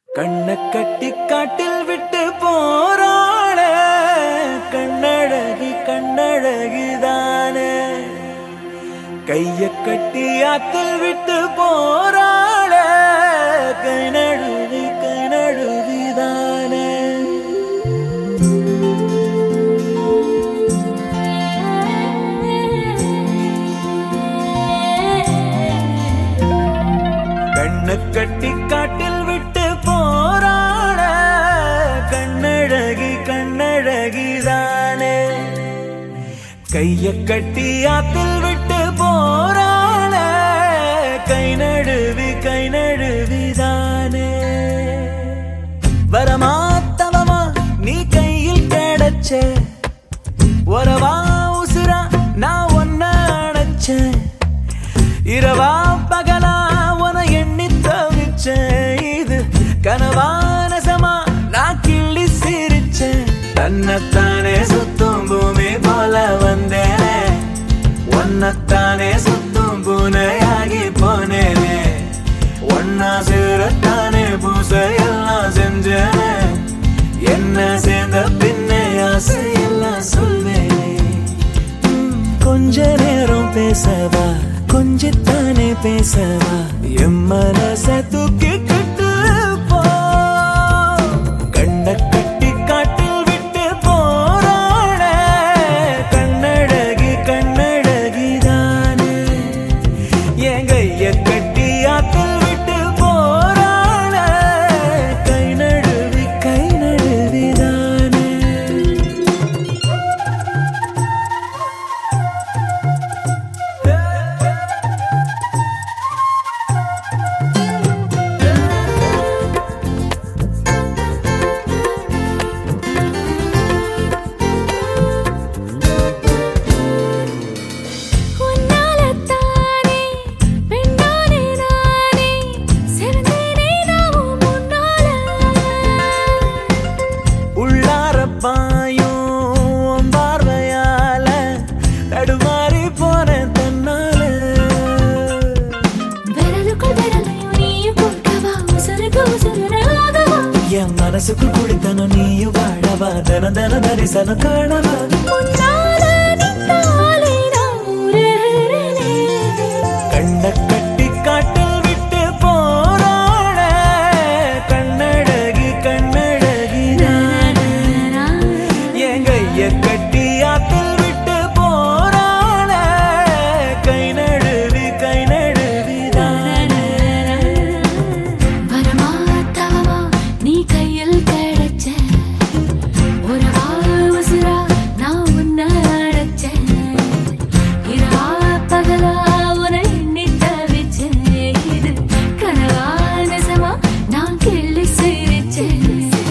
கண்ண கட்டி காட்டில் விட்டு போறாள கண்ணழகி கண்ணழகிதானே கைய கட்டி ஆத்தில் விட்டு போறாள கை நழுவி கை நழுவிதானே கண்ண கட்டி காட்டில் விட்டு போறாள கண்ணழகி கண்ணழகிதானே கைய கட்டி ஆத்தில் விட்டு போறாள கை நழுவி கை நழுவிதானே வரமா தவமா நீ கையில் கிடைச்ச வரவா உசுரா நான் ஒன்ன அணைச்சேன் இரவா பகலா உன எண்ணி தவிச்சேன் இது கனவானசமா நான் கிள்ளி சிரிச்சேன் தன்னைத்தானே சுத்தும் பூமி போல வந்தேனே ஒன்னத்தானே சுத்தும் பூனையாகி போனேனே ஒன்னா சேரத்தானே பூசையெல்லாம் செஞ்சேனே என்ன சேர்ந்த பின்னே ஆசையெல்லாம் சொல்வேனே ம், கொஞ்ச நேரம் பேசவா கொஞ்சத்தானே பேசவா என் மனச தூக்கிக்கிட்டு போ கண்ண கட்டி காட்டில் விட்டு போறாள கண்ணழகி கண்ணழகிதானே என் கைய கட்டி ஆத்தில் விட்டு போறாள கை நழுவி கை நழுவிதானே உன்னாலத்தானே பெண்ணானே நானே சிறந்தேனே நாமும் முன்னால உள்ளார பாயும் உன் பார்வையால தடுமாறி போன தன்னால விரலுக்குள் விரலையும் நீயும் கொடுக்கவா உசுருக்கு உசுராகவா என் மனசுக்குள் குடித்தனும் நீயும் வாழவா தன தன தரிசனம் காணவா முன்னால நின்னாலே நான் உருகிறேனே கண்ண கட்டி காட்டில் விட்டு போறாள கண்ணழகி கண்ணழகி நானே என் கைய கட்டி ஆத்தில் விட்டு போறாள கை நழுவி கை நழுவிதானே வரமா தவமா நீ கையில் கிடைச்ச உறவா உசுரா நான் உன்னை அடைச்சேன் இரவா பகலா உன்னை எண்ணி தவிச்சேன் இது கனவா நிஜமா நான் கிள்ளி சிரிச்சேன்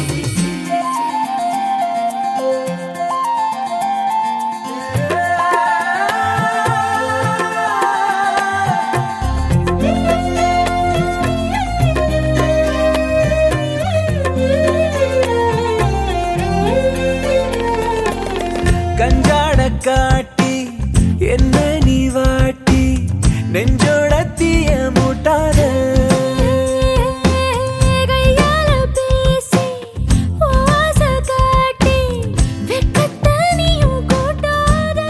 கஞ்சாட காட்டி என்ன நீ வாட்டி நெஞ்சோட தீய மூட்டாத கையால பேசி ஓச காட்டி வெக்கத்தை நீயும் கூட்டாத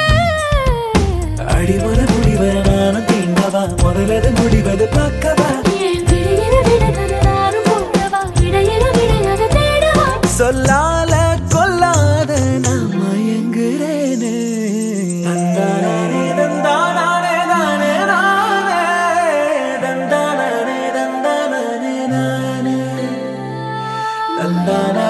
அடிவர முடிவர நானும் தீண்டவா முதலது முடிவது பார்க்கவா என் விடையில விடைகளை நானும் போடவா இடையில விடையாக தேடவா சொல்லால கொல்லாத நான் மயங்குறேனே தந்தானே தந்தானே தானே நானே தந்தானே தந்தானே நானே தந்தானே